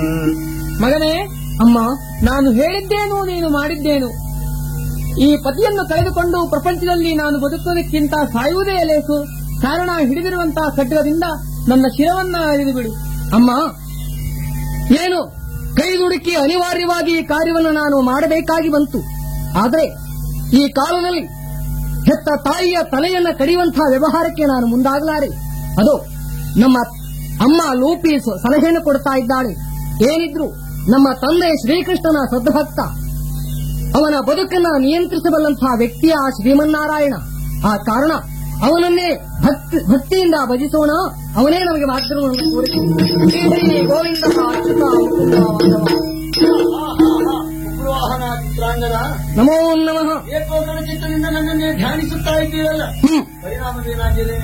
ಮಗನೇ ಅಮ್ಮ ನಾನು ಹೇಳಿದ್ದೇನು ನೀನು ಮಾಡಿದ್ದೇನು ಈ ಪತಿಯನ್ನು ಕಳೆದುಕೊಂಡು ಪ್ರಪಂಚದಲ್ಲಿ ನಾನು ಬದುಕುವುದಕ್ಕಿಂತ ಸಾಯುವುದೇ ಲೇಸು ಕಾರಣ ಹಿಡಿದಿರುವಂತಹ ಖಡ್ಗದಿಂದ ನನ್ನ ಶಿರವನ್ನ ಅರಿದು ಬಿಡು ಅಮ್ಮ ಏನು ಕೈ ದುಡುಕಿ ಅನಿವಾರ್ಯವಾಗಿ ಈ ಕಾರ್ಯವನ್ನು ನಾನು ಮಾಡಬೇಕಾಗಿ ಬಂತು ಆದರೆ ಈ ಕಾಲದಲ್ಲಿ ಹೆತ್ತ ತಾಯಿಯ ತಲೆಯನ್ನ ಕಡಿಯುವಂತಹ ವ್ಯವಹಾರಕ್ಕೆ ನಾನು ಮುಂದಾಗಲಾರೆ ಅದು ನಮ್ಮ ಅಮ್ಮ ಲೂಪಿ ಸ- ಸಲಹೆಯನ್ನು ಕೊಡ್ತಾ ಇದ್ದಾಳೆ ಏನಿದ್ರು ನಮ್ಮ ತಂದೆ ಶ್ರೀಕೃಷ್ಣನ ಸದ್ಭಕ್ತ ಅವನ ಬದುಕನ್ನ ನಿಯಂತ್ರಿಸಬಲ್ಲಂತಹ ವ್ಯಕ್ತಿಯ ಆ ಶ್ರೀಮನ್ನಾರಾಯಣ ಆ ಕಾರಣ ಅವನನ್ನೇ ಭಕ್ತಿ ಭಕ್ತಿಯಿಂದ ಭಜಿಸೋಣ ಅವನೇ ನಮಗೆ ಮಾರ್ಗವನ್ನು ತೋರಿಸಿದ ಶ್ರೀ ಗೋವಿಂದ ಅಚ್ಯುತ ಮುಕುಂದ ಮಾಧವ. ಉಗ್ರವಾಹನ ಚಿತ್ರಾಂಗದ ನಮೋ ನಮಃ ಏಕೋದರ ಚಿತ್ರದಿಂದ ನನ್ನನ್ನೇ ಧ್ಯಾನಿಸುತ್ತಾ ಇದ್ದೀರಲ್ಲ ಹ್ಮ್. ಪರಿಣಾಮವೇನಾಗಿದೆ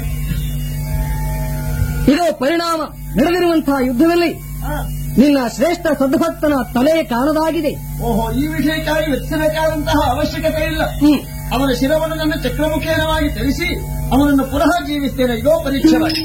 ಇದು ಪರಿಣಾಮ ನಡೆದಿರುವಂತಹ ಯುದ್ಧದಲ್ಲಿ ಆ, ನಿನ್ನ ಶ್ರೇಷ್ಠ ಸದ್ಭಕ್ತನ ತಲೆ ಕಾಣದಾಗಿದೆ ಓಹೋ ಈ ವಿಷಯಕ್ಕಾಗಿ ವೆಚ್ಚಬೇಕಾದಂತಹ ಅವಶ್ಯಕತೆ ಇಲ್ಲ ಹ್ಮ್ ಅವನ ಶಿರವನ್ನು ನನ್ನ ಚಕ್ರಮುಖೇನವಾಗಿ ಧರಿಸಿ ಅವನನ್ನು ಪುನಃ ಜೀವಿಸ್ತೇನೆ ಇದೋ ಪರೀಕ್ಷೆವಾಗಿ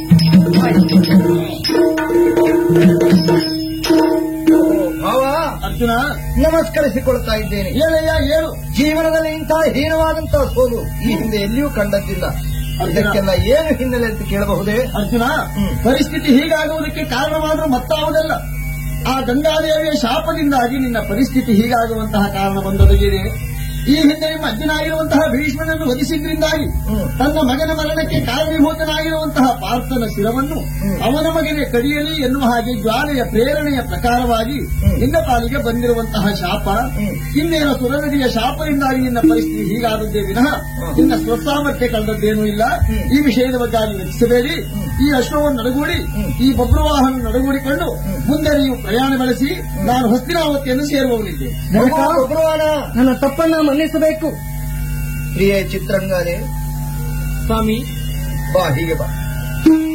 ಭಾವ ಅರ್ಜುನ ನಮಸ್ಕರಿಸಿಕೊಳ್ತಾ ಇದ್ದೇನೆ ಏನಯ್ಯ ಏನು ಜೀವನದಲ್ಲಿ ಇಂತಹ ಹೀನವಾದಂತಹ ಸೋಲು ಈ ಹಿಂದೆ ಎಲ್ಲಿಯೂ ಕಂಡದ್ದಿಲ್ಲ ಇದಕ್ಕೆಲ್ಲ ಏನು ಹಿನ್ನೆಲೆ ಅಂತ ಕೇಳಬಹುದೇ ಅರ್ಜುನ ಹ್ಮ್. ಪರಿಸ್ಥಿತಿ ಹೀಗಾಗುವುದಕ್ಕೆ ಕಾರಣವಾದರೂ ಮತ್ತಾವುದಲ್ಲ ಆ ಗಂಗಾದೇವಿಯ ಶಾಪದಿಂದಾಗಿ ನಿನ್ನ ಪರಿಸ್ಥಿತಿ ಹೀಗಾಗುವಂತಹ ಕಾರಣ ಬಂದೊದಗಿದೆ ಈ ಹಿಂದೆ ನಿಮ್ಮ ಅಜ್ಜನಾಗಿರುವಂತಹ ಭೀಷ್ಮನನ್ನು ವಧಿಸಿದ್ರಿಂದಾಗಿ ಹ್ಮ್. ತನ್ನ ಮಗನ ಮರಣಕ್ಕೆ ಕಾರಣೀಭೂತನಾಗಿರುವಂತಹ ಪಾರ್ಥನ ಶಿರವನ್ನು ಹ್ಮ್. ಅವನ ಮಗನೇ ಕಡಿಯಲಿ ಎನ್ನುವ ಹಾಗೆ ಜ್ವಾಲೆಯ ಪ್ರೇರಣೆಯ ಪ್ರಕಾರವಾಗಿ ಹ್ಮ್. ನಿನ್ನ ಪಾಲಿಗೆ ಬಂದಿರುವಂತಹ ಶಾಪ ಹ್ಮ್. ಇನ್ನೇನು ಸುರನದಿಯ ಶಾಪದಿಂದಾಗಿ ನಿನ್ನ ಪರಿಸ್ಥಿತಿ ಹೀಗಾದದ್ದೇ ವಿನಃ ಹ್ಮ್. ನಿನ್ನ ಸ್ವಸಾಮರ್ಥ್ಯ ಕಳೆದದ್ದೇನೂ ಇಲ್ಲ ಹ್ಮ್. ಈ ವಿಷಯದ ಬಗ್ಗೆ ಅಲ್ಲಿ ವೆಚ್ಚಿಸಬೇಡಿ ಈ ಅಶ್ವವನ್ನು ನಡಗೂಡಿ ಹ್ಮ್. ಈ ಬಬ್ರುವಾಹನ ನಡಗೂಡಿಕೊಂಡು ಹ್ಮ್. ಮುಂದೆ ನೀವು ಪ್ರಯಾಣ ಬೆಳೆಸಿ ನಾನು ಹಸ್ತಿನಾವತಿಯನ್ನು ಸೇರುವವನಿದ್ದೆ ಜನಕ, ಭಗವಾನ ನನ್ನ ತಪ್ಪನ್ನ ಮನ್ನಿಸಬೇಕು ಪ್ರಿಯ ಚಿತ್ರಂಗನೇ ಸ್ವಾಮಿ ಬಾ ಹೀಗೆ ಬಾ